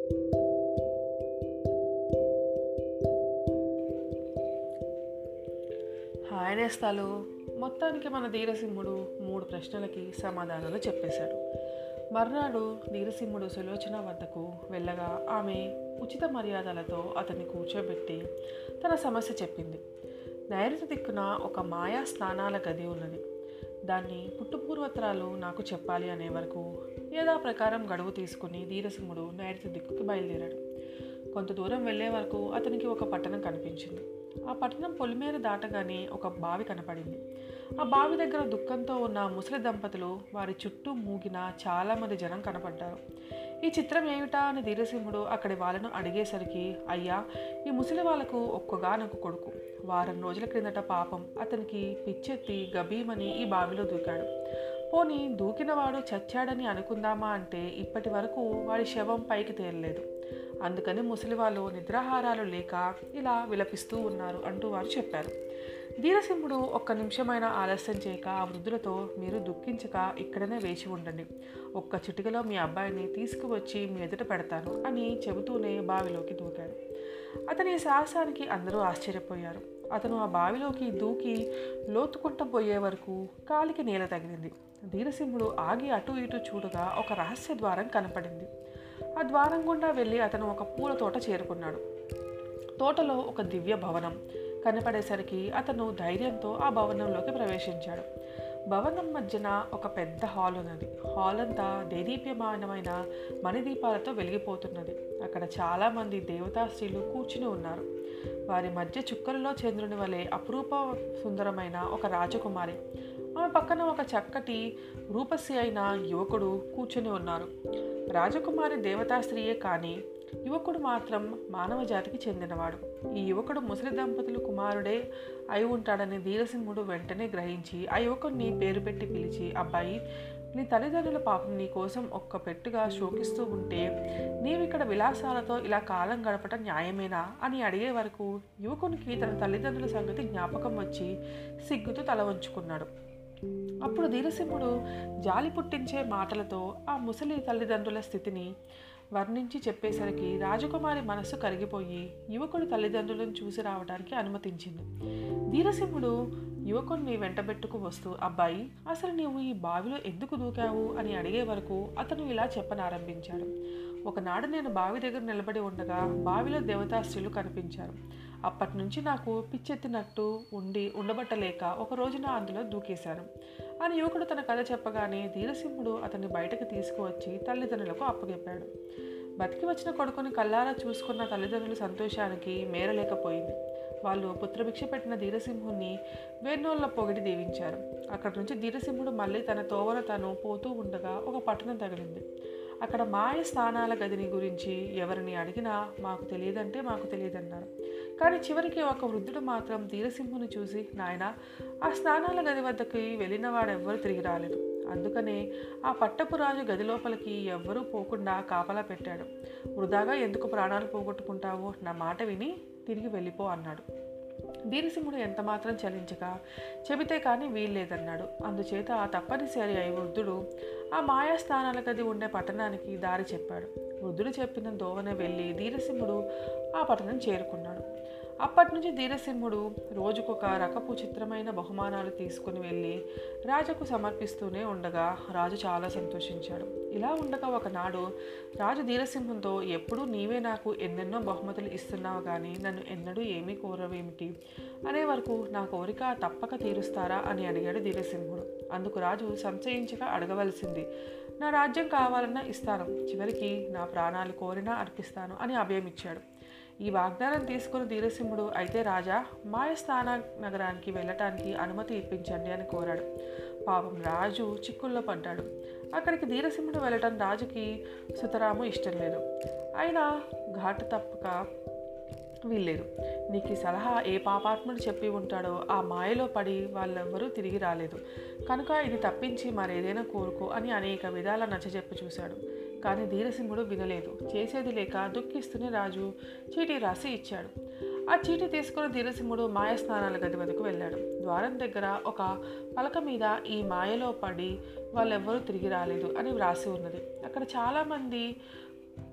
hi నేస్తాలు మొత్తానికి మన ధీరసింహుడు మూడు ప్రశ్నలకి సమాధానాలు చెప్పేశాడు మర్నాడు ధీరసింహుడు సులోచన వద్దకు వెళ్ళగా ఆమె ఉచిత మర్యాదలతో అతన్ని కూర్చోబెట్టి తన సమస్య చెప్పింది నైరుతి దిక్కున ఒక మాయా స్నానాల గది ఉన్నది దాన్ని పుట్టుపూర్వత్రాలు నాకు చెప్పాలి అనే వరకు యథా ప్రకారం గడువు తీసుకుని ధీరసింహుడు నైరుతి దిక్కుకి బయలుదేరాడు కొంత దూరం వెళ్ళే వరకు అతనికి ఒక పట్టణం కనిపించింది ఆ పట్టణం పొలిమేర దాటగానే ఒక బావి కనపడింది ఆ బావి దగ్గర దుఃఖంతో ఉన్న ముసలి దంపతులు వారి చుట్టూ మూగిన చాలామంది జనం కనపడ్డారు ఈ చిత్రం ఏమిటా అని ధీరసింహుడు అక్కడి వాళ్ళను అడిగేసరికి అయ్యా ఈ ముసలి వాళ్ళకు ఒక్కగానొక్క కొడుకు వారం రోజుల క్రిందట పాపం అతనికి పిచ్చెత్తి గబీమని ఈ బావిలో దూకాడు పోనీ దూకినవాడు చచ్చాడని అనుకుందామా అంటే ఇప్పటి వరకు వాడి శవం పైకి తేలలేదు అందుకని ముసలివాళ్ళు నిద్రాహారాలు లేక ఇలా విలపిస్తూ ఉన్నారు అంటూ వారు చెప్పారు ధీరసింహుడు ఒక్క నిమిషమైన ఆలస్యం చేయక ఆ వృద్ధులతో మీరు దుఃఖించక ఇక్కడనే వేచి ఉండండి ఒక్క చిటికలో మీ అబ్బాయిని తీసుకువచ్చి మీ ఎదుట పెడతాను అని చెబుతూనే బావిలోకి దూకాడు అతని సాహసానికి అందరూ ఆశ్చర్యపోయారు అతను ఆ బావిలోకి దూకి లోతుకుంట పోయే వరకు కాలికి నేల తగిలింది ధీరసింహుడు ఆగి అటు ఇటు చూడగా ఒక రహస్య ద్వారం కనపడింది ఆ ద్వారం గుండా వెళ్ళి అతను ఒక పూల తోట చేరుకున్నాడు తోటలో ఒక దివ్య భవనం కనపడేసరికి అతను ధైర్యంతో ఆ భవనంలోకి ప్రవేశించాడు భవనం మధ్యన ఒక పెద్ద హాల్ ఉన్నది హాల్ అంతా దేదీప్యమానమైన మణిదీపాలతో వెలిగిపోతున్నది అక్కడ చాలామంది దేవతా స్త్రీలు కూర్చుని ఉన్నారు వారి మధ్య చుక్కలలో చంద్రుని వలె అపురూప సుందరమైన ఒక రాజకుమారి ఆమె పక్కన ఒక చక్కటి రూపసి అయిన యువకుడు కూర్చుని ఉన్నారు రాజకుమారి దేవతా స్త్రీయే కానీ యువకుడు మాత్రం మానవ జాతికి చెందినవాడు ఈ యువకుడు ముసలి దంపతులు కుమారుడే అయి ఉంటాడని ధీరసింహుడు వెంటనే గ్రహించి ఆ యువకుడిని పేరు పెట్టి పిలిచి అబ్బాయి నీ తల్లిదండ్రుల పాపం నీ కోసం ఒక్క పెట్టుగా శోకిస్తూ ఉంటే నీవిక్కడ విలాసాలతో ఇలా కాలం గడపటం న్యాయమేనా అని అడిగే వరకు యువకునికి తన తల్లిదండ్రుల సంగతి జ్ఞాపకం వచ్చి సిగ్గుతో తల వంచుకున్నాడు అప్పుడు ధీరసింహుడు జాలి పుట్టించే మాటలతో ఆ ముసలి తల్లిదండ్రుల స్థితిని వర్ణించి చెప్పేసరికి రాజకుమారి మనస్సు కరిగిపోయి యువకుడు తల్లిదండ్రులను చూసి రావడానికి అనుమతించింది ధీరసింహుడు యువకుడిని వెంటబెట్టుకు వస్తూ అబ్బాయి అసలు నీవు ఈ బావిలో ఎందుకు దూకావు అని అడిగే వరకు అతను ఇలా చెప్పనారంభించాడు ఒకనాడు నేను బావి దగ్గర నిలబడి ఉండగా బావిలో దేవతాశ్రీలు కనిపించారు అప్పటి నుంచి నాకు పిచ్చెత్తినట్టు ఉండి ఉండబట్టలేక ఒక రోజున అందులో దూకేశాను అని యువకుడు తన కథ చెప్పగానే ధీరసింహుడు అతన్ని బయటకు తీసుకువచ్చి తల్లిదండ్రులకు అప్పగెప్పాడు బతికి వచ్చిన కొడుకుని కల్లారా చూసుకున్న తల్లిదండ్రుల సంతోషానికి మేరలేకపోయింది వాళ్ళు పుత్రభిక్ష పెట్టిన ధీరసింహుణ్ణి వేణోళ్ళ పొగిడి దీవించారు అక్కడి నుంచి ధీరసింహుడు మళ్ళీ తన తోవన తను పోతూ ఉండగా ఒక పట్టణం తగిలింది అక్కడ మాయ స్నానాల గదిని గురించి ఎవరిని అడిగినా మాకు తెలియదంటే మాకు తెలియదన్నారు కానీ చివరికి ఒక వృద్ధుడు మాత్రం ధీరసింహుని చూసి నాయన ఆ స్నానాల గది వద్దకి వెళ్ళిన వాడెవ్వరూ తిరిగి రాలేదు అందుకనే ఆ పట్టపు రాజు గది లోపలికి ఎవ్వరూ పోకుండా కాపలా పెట్టాడు వృధాగా ఎందుకు ప్రాణాలు పోగొట్టుకుంటావో నా మాట విని తిరిగి వెళ్ళిపో అన్నాడు ధీరసింహుడు ఎంత మాత్రం చలించక చెబితే కానీ వీల్లేదన్నాడు అందుచేత ఆ తప్పనిసరి అయి వృద్ధుడు ఆ మాయా స్థానాల గది ఉండే పట్టణానికి దారి చెప్పాడు వృద్ధుడు చెప్పిన దోవన వెళ్ళి ధీరసింహుడు ఆ పట్టణం చేరుకున్నాడు అప్పటి నుంచి ధీరసింహుడు రోజుకొక రకపు చిత్రమైన బహుమానాలు తీసుకుని వెళ్ళి రాజుకు సమర్పిస్తూనే ఉండగా రాజు చాలా సంతోషించాడు ఇలా ఉండగా ఒకనాడు రాజు ధీరసింహంతో ఎప్పుడూ నీవే నాకు ఎన్నెన్నో బహుమతులు ఇస్తున్నావు కానీ నన్ను ఎన్నడూ ఏమీ కోరవేమిటి అనే వరకు నా కోరిక తప్పక తీరుస్తారా అని అడిగాడు ధీరసింహుడు అందుకు రాజు సంశయించక అడగవలసింది నా రాజ్యం కావాలన్నా ఇస్తాను చివరికి నా ప్రాణాలు కోరినా అర్పిస్తాను అని అభయమిచ్చాడు ఈ వాగ్దానం తీసుకుని ధీరసింహుడు అయితే రాజా మాయస్థాన నగరానికి వెళ్ళటానికి అనుమతి ఇప్పించండి అని కోరాడు పాపం రాజు చిక్కుల్లో పడ్డాడు అక్కడికి ధీరసింహుడు వెళ్ళటం రాజుకి సుతరాము ఇష్టం లేదు అయినా ఘాటు తప్పక వీల్లేదు నీకు ఈ సలహా ఏ పాపాత్ముడు చెప్పి ఉంటాడో ఆ మాయలో పడి వాళ్ళెవ్వరూ తిరిగి రాలేదు కనుక ఇది తప్పించి మరేదైనా కోరుకో అని అనేక విధాల నచ్చజెప్పి చూశాడు కానీ ధీరసింహుడు వినలేదు చేసేది లేక దుఃఖిస్తూనే రాజు చీటీ రాసి ఇచ్చాడు ఆ చీటీ తీసుకుని ధీరసింహుడు మాయ స్నానాల గది వద్దకు వెళ్ళాడు ద్వారం దగ్గర ఒక పలక మీద ఈ మాయలో పడి వాళ్ళెవ్వరూ తిరిగి రాలేదు అని వ్రాసి ఉన్నది అక్కడ చాలామంది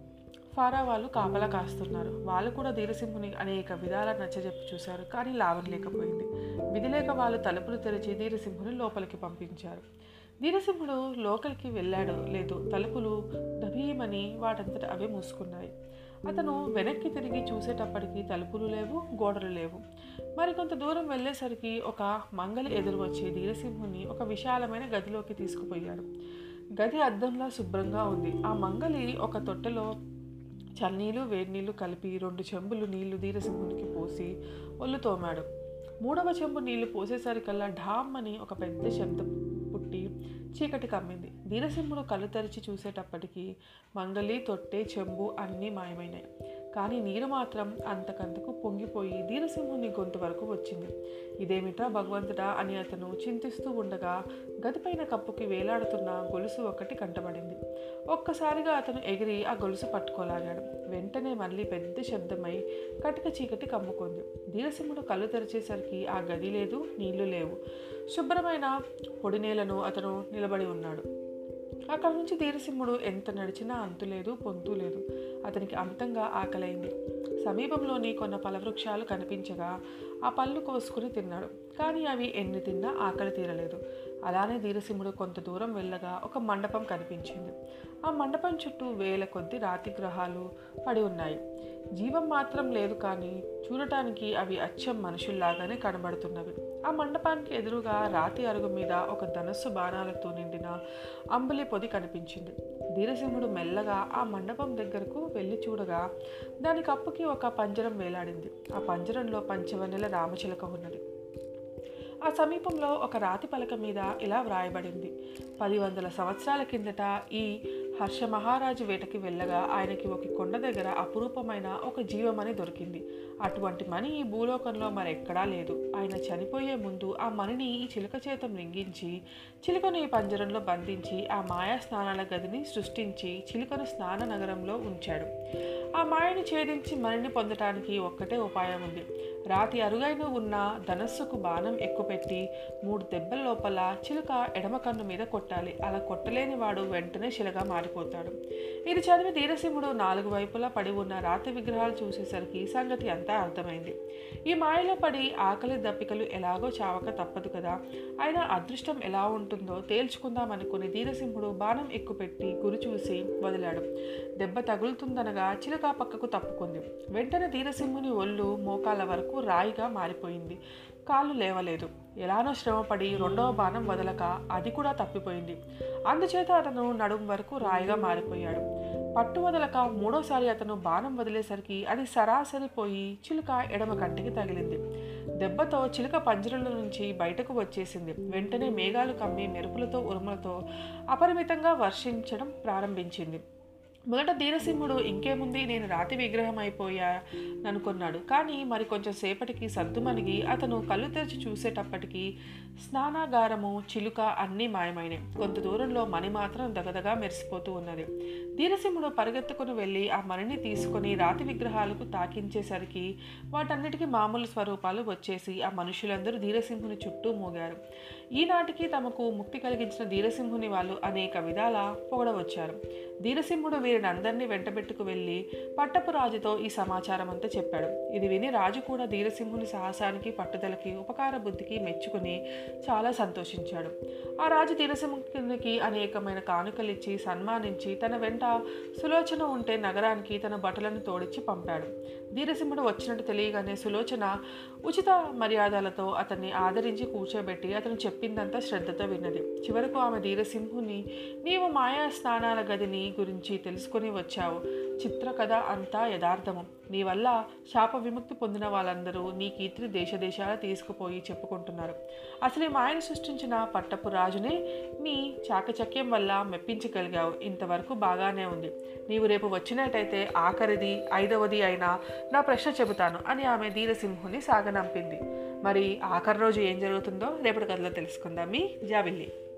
ఫారా వాళ్ళు కాపలా కాస్తున్నారు వాళ్ళు కూడా ధీరసింహుని అనేక విధాల నచ్చజెప్పి చూశారు కానీ లాభం లేకపోయింది విధి లేక వాళ్ళు తలుపులు తెరిచి ధీరసింహుని లోపలికి పంపించారు ధీరసింహుడు లోకలికి వెళ్ళాడు లేదు తలుపులు దభీమని వాటంతట అవే మూసుకున్నాయి అతను వెనక్కి తిరిగి చూసేటప్పటికి తలుపులు లేవు గోడలు లేవు మరికొంత దూరం వెళ్ళేసరికి ఒక మంగలి ఎదురు వచ్చి ధీరసింహుని ఒక విశాలమైన గదిలోకి తీసుకుపోయాడు గది అద్దంలా శుభ్రంగా ఉంది ఆ మంగలి ఒక తొట్టెలో చన్నీళ్ళు వేడినీళ్ళు కలిపి రెండు చెంబులు నీళ్లు ధీరసింహునికి పోసి ఒళ్ళు తోమాడు మూడవ చెంబు నీళ్లు పోసేసరికల్లా ఢామ్ అని ఒక పెద్ద శబ్దం పుట్టి చీకటి కమ్మింది ధీరసింహుడు కళ్ళు తెరిచి చూసేటప్పటికి మంగలి తొట్టె చెంబు అన్నీ మాయమైనాయి కానీ నీరు మాత్రం అంతకంతకు పొంగిపోయి ధీరసింహుని గొంతు వరకు వచ్చింది ఇదేమిటా భగవంతుడా అని అతను చింతిస్తూ ఉండగా గదిపైన కప్పుకి వేలాడుతున్న గొలుసు ఒకటి కంటబడింది ఒక్కసారిగా అతను ఎగిరి ఆ గొలుసు పట్టుకోలాగాడు వెంటనే మళ్ళీ పెద్ద శబ్దమై కటిక చీకటి కమ్ముకుంది ధీరసింహుడు కళ్ళు తెరిచేసరికి ఆ గది లేదు నీళ్లు లేవు శుభ్రమైన పొడి నేలను అతను నిలబడి ఉన్నాడు అక్కడ నుంచి ధీరసింహుడు ఎంత నడిచినా అంతు లేదు పొంతు లేదు అతనికి అంతంగా ఆకలైంది సమీపంలోని కొన్ని ఫలవృక్షాలు కనిపించగా ఆ పళ్ళు కోసుకుని తిన్నాడు కానీ అవి ఎన్ని తిన్నా ఆకలి తీరలేదు అలానే ధీరసింహుడు కొంత దూరం వెళ్ళగా ఒక మండపం కనిపించింది ఆ మండపం చుట్టూ వేల కొద్ది రాతి గ్రహాలు పడి ఉన్నాయి జీవం మాత్రం లేదు కానీ చూడటానికి అవి అచ్చం మనుషుల్లాగానే కనబడుతున్నవి ఆ మండపానికి ఎదురుగా రాతి అరుగు మీద ఒక ధనస్సు బాణాలతో నిండిన అంబలి పొది కనిపించింది ధీరసింహుడు మెల్లగా ఆ మండపం దగ్గరకు వెళ్ళి చూడగా దాని కప్పుకి ఒక పంజరం వేలాడింది ఆ పంజరంలో పంచవన్నెల రామచిలక ఉన్నది ఆ సమీపంలో ఒక రాతి పలక మీద ఇలా వ్రాయబడింది పది వందల సంవత్సరాల కిందట ఈ హర్ష మహారాజు వేటకి వెళ్ళగా ఆయనకి ఒక కొండ దగ్గర అపురూపమైన ఒక జీవమని దొరికింది అటువంటి మణి ఈ భూలోకంలో మరెక్కడా లేదు ఆయన చనిపోయే ముందు ఆ మణిని ఈ చిలుక చేత మృంగించి చిలుకను ఈ పంజరంలో బంధించి ఆ మాయా స్నానాల గదిని సృష్టించి చిలుకను స్నాన నగరంలో ఉంచాడు ఆ మాయని ఛేదించి మణిని పొందటానికి ఒక్కటే ఉపాయం ఉంది రాతి అరుగైన ఉన్న ధనస్సుకు బాణం ఎక్కుపెట్టి మూడు దెబ్బల లోపల చిలుక ఎడమ కన్ను మీద కొట్టాలి అలా కొట్టలేని వాడు వెంటనే శిలగా మారిపోతాడు ఇది చదివి ధీరసింహుడు నాలుగు వైపులా పడి ఉన్న రాతి విగ్రహాలు చూసేసరికి సంగతి అంతా అర్థమైంది ఈ మాయలో పడి ఆకలి దప్పికలు ఎలాగో చావక తప్పదు కదా అయినా అదృష్టం ఎలా ఉంటుందో తేల్చుకుందామనుకుని ధీరసింహుడు బాణం ఎక్కుపెట్టి గురి చూసి వదిలాడు దెబ్బ తగులుతుందనగా చిలుక పక్కకు తప్పుకుంది వెంటనే ధీరసింహుని ఒళ్ళు మోకాళ్ళ వరకు రాయిగా మారిపోయింది కాళ్ళు లేవలేదు ఎలానో శ్రమపడి రెండవ బాణం వదలక అది కూడా తప్పిపోయింది అందుచేత అతను నడుం వరకు రాయిగా మారిపోయాడు పట్టు వదలక మూడోసారి అతను బాణం వదిలేసరికి అది సరాసరి పోయి చిలుక ఎడమ కంటికి తగిలింది దెబ్బతో చిలుక పంజరంలో నుంచి బయటకు వచ్చేసింది వెంటనే మేఘాలు కమ్మి మెరుపులతో ఉరుములతో అపరిమితంగా వర్షించడం ప్రారంభించింది మొదట ధీరసింహుడు ఇంకేముంది నేను రాతి విగ్రహం అయిపోయా అనుకున్నాడు కానీ మరి కొంచెం సేపటికి సద్దుమణిగి అతను కళ్ళు తెరిచి చూసేటప్పటికి స్నానాగారము చిలుక అన్నీ మాయమైనాయి కొంత దూరంలో మణి మాత్రం దగదగా మెరిసిపోతూ ఉన్నది ధీరసింహుడు పరిగెత్తుకుని వెళ్ళి ఆ మణిని తీసుకొని రాతి విగ్రహాలకు తాకించేసరికి వాటన్నిటికీ మామూలు స్వరూపాలు వచ్చేసి ఆ మనుషులందరూ ధీరసింహుని చుట్టూ మోగారు ఈనాటికి తమకు ముక్తి కలిగించిన ధీరసింహుని వాళ్ళు అనేక విధాల పొగడవచ్చారు ధీరసింహుడు వీరిని అందరినీ వెంటబెట్టుకు వెళ్ళి పట్టపు రాజుతో ఈ సమాచారం అంతా చెప్పాడు ఇది విని రాజు కూడా ధీరసింహుని సాహసానికి పట్టుదలకి ఉపకార బుద్ధికి మెచ్చుకుని చాలా సంతోషించాడు ఆ రాజు ధీరసింహునికి అనేకమైన కానుకలిచ్చి సన్మానించి తన వెంట సులోచన ఉంటే నగరానికి తన బట్టలను తోడిచ్చి పంపాడు ధీరసింహుడు వచ్చినట్టు తెలియగానే సులోచన ఉచిత మర్యాదలతో అతన్ని ఆదరించి కూర్చోబెట్టి అతను చెప్పిందంతా శ్రద్ధతో విన్నది చివరకు ఆమె ధీరసింహుని నీవు మాయా స్నానాల గదిని గురించి తెలుసుకొని వచ్చావు చిత్ర కథ అంతా యథార్థము నీ వల్ల శాప విముక్తి పొందిన వాళ్ళందరూ నీ కీర్తిని దేశ దేశాల తీసుకుపోయి చెప్పుకుంటున్నారు అసలు ఈ మాయను సృష్టించిన పట్టపు రాజునే నీ చాకచక్యం వల్ల మెప్పించగలిగావు ఇంతవరకు బాగానే ఉంది నీవు రేపు వచ్చినట్టయితే ఆఖరిది ఐదవది అయినా నా ప్రశ్న చెబుతాను అని ఆమె ధీరసింహుని సాగనంపింది మరి ఆఖరి రోజు ఏం జరుగుతుందో రేపటి కథలో తెలుసుకుందాం మీ జాబిల్లి